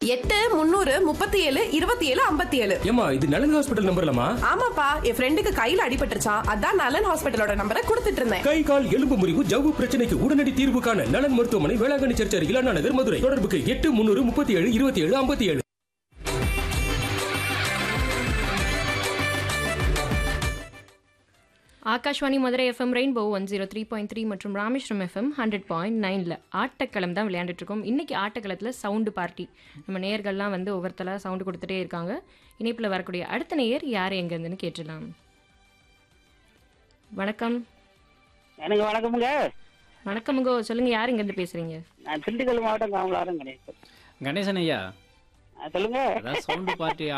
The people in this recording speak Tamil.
எட்டு முந்நூறு முப்பத்தி ஏழு இருபத்தி ஏழு ஐம்பத்தி ஏழு ஏமா இது நலன் ஹாஸ்பிட்டல் நம்பர்லமா ஆமாப்பா என் ஃப்ரெண்டுக்கு கையில அடிபட்டுருச்சான் அதான் நலன் ஹாஸ்பிட்டலோட நம்பரை கொடுத்துட்டு இருந்தேன் கை கால் எலும்பு முறிவு ஜவ்வு பிரச்சனைக்கு உடனடி தீர்வு காண நலன் மருத்துவமனை வேளாங்கண்ணி சர்ச் அருகில் அண்ணா நகர் மதுரை தொடர்புக்கு எட்டு முன்னூறு முப்பத்தி ஏழு இருபத்தி ஏழு ஐம்பத்தி ஏழு Akashvani Madurai FM rainbow one zero three point three மற்றும் ராமேஸ்வரம் எஃப்எம் ஹண்ட்ரட் பாயிண்ட் நைனில் ஆட்டக்களம் தான் விளையாண்டுட்டு இருக்கோம் இன்னைக்கு ஆட்டக்களத்தில் சவுண்டு பார்ட்டி நம்ம நேயர்கள்லாம் வந்து ஒவ்வொருத்தராக சவுண்டு கொடுத்துட்டே இருக்காங்க இணைப்பில் வரக்கூடிய அடுத்த நேயர் யார் எங்கேருந்துன்னு கேட்டுடலாம் வணக்கம் எனக்கு வணக்கமுங்க வணக்கமுங்கோ சொல்லுங்க யார் இங்கேருந்து பேசுறீங்க நான் திண்டுக்கல் மாவட்டம் காமலாரம் கணேசன் கணேசன் ஐயா ஆ, சொல்லுங்க அதான் சவுண்டு பார்ட்டி